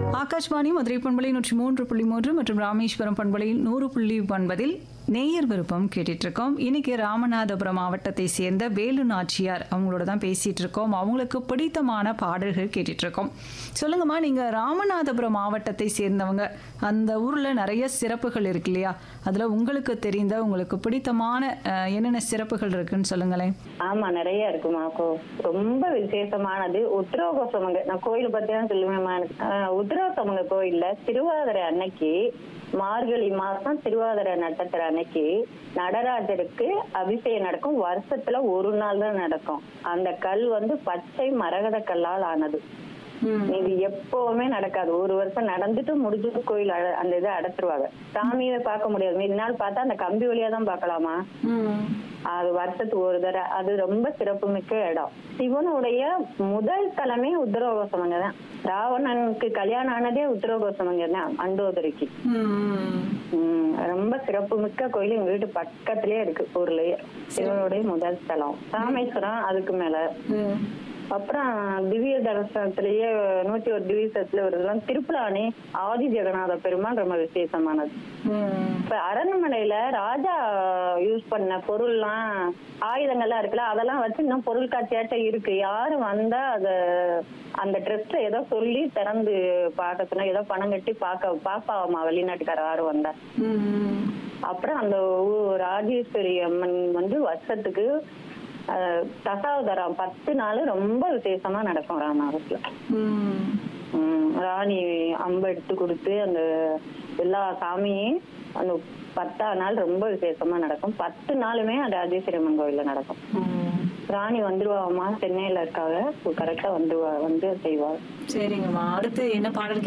ஆகாஷ்வாணி மதுரை பண்பலை நூற்றி மூன்று புள்ளி மூன்று மற்றும் ராமேஸ்வரம் பண்பலையில் நூறு புள்ளி ஒன்பதில் நேயர் விருப்பம் கேட்டுட்டு இருக்கோம் இன்னைக்கு ராமநாதபுரம் மாவட்டத்தை சேர்ந்த வேலு நாச்சியார் அவங்களோட தான் பேசிட்டு இருக்கோம் அவங்களுக்கு பிடித்தமான பாடல்கள் கேட்டுட்டு இருக்கோம் சொல்லுங்கம்மா நீங்க ராமநாதபுரம் மாவட்டத்தை சேர்ந்தவங்க அந்த ஊர்ல நிறைய சிறப்புகள் இருக்கு இல்லையா அதுல உங்களுக்கு தெரிந்த உங்களுக்கு பிடித்தமான அஹ், என்னென்ன சிறப்புகள் இருக்குன்னு சொல்லுங்களேன் ஆமா நிறைய இருக்குமா கோ ரொம்ப விசேஷமானது உத்திரோகோசமங்க நான் கோயில் பத்தி தான் சொல்லுவேன்மா எனக்கு ஆஹ் உத்திரோகோசமங்க கோயில்ல திருவாதிரை அன்னைக்கு மார்கழி மாசம் திருவாதிரை நட்சத்திர அன்னைக்கு நடராஜருக்கு அபிஷேகம் நடக்கும் வருஷத்துல ஒரு நாள் தான் நடக்கும் அந்த கல் வந்து பச்சை மரகத கல்லால் ஆனது இது எப்பவுமே நடக்காது ஒரு வருஷம் நடந்துட்டு முடிஞ்சுட்டு கோயில் அட- அந்த இதை அடைச்சிருவாங்க சாமியை பார்க்க முடியாது மீதி நாள் பார்த்தா அந்த கம்பி வழியா தான் பார்க்கலாமா அது வருஷத்துக்கு ஒரு தடவை அது ரொம்ப சிறப்புமிக்க இடம் சிவனுடைய முதல் தலமே உத்தரகோசமங்க தான் ராவணனுக்கு கல்யாணம் ஆனதே உத்தரகோசமங்க தான் அண்டோதரிக்கு உம் ரொம்ப சிறப்புமிக்க கோயில் எங்க வீட்டு பக்கத்திலேயே இருக்கு ஊர்லயே சிவனுடைய முதல் ஸ்தலம் ராமேஸ்வரம் அதுக்கு மேல அப்புறம் திவ்ய தரிசனத்திலேயே நூத்தி ஒரு திவ்யத்துல வருதுலாம் திருப்புலானி ஆதி ஜெகநாத பெருமாள் ரொம்ப விசேஷமானது இப்ப அரண்மனையில ராஜா யூஸ் பண்ண பொருள்லாம் ஆயுதங்கள்லாம் இருக்குல்ல அதெல்லாம் வச்சு இன்னும் பொருள் காட்சியாட்டம் இருக்கு யாரும் வந்தா அத அந்த ட்ரெஸ்ல ஏதோ சொல்லி திறந்து பார்க்க சொன்னா ஏதோ பணம் கட்டி பார்க்க பாப்பாவம்மா வெளிநாட்டுக்கார யாரும் வந்தா அப்புறம் அந்த ஊ- ராஜேஸ்வரி அம்மன் வந்து வருஷத்துக்கு அஹ், தசாவதாரம் பத்து நாள் ரொம்ப விசேஷமா நடக்கும் ராமநாதத்துல உம் ராணி அம்பு எடுத்து கொடுத்து அந்த எல்லா சாமியும் அந்த பத்தாம் நாள் ரொம்ப விசேஷமா நடக்கும் பத்து நாளுமே அந்த ராஜேஸ்வரி அம்மன் கோயில்ல நடக்கும் ராணி வந்துருவாமா சென்னையில இருக்காங்க கரெக்டா வந்துருவா வந்து செய்வாள் சரிங்கம்மா அடுத்து என்ன பாடல்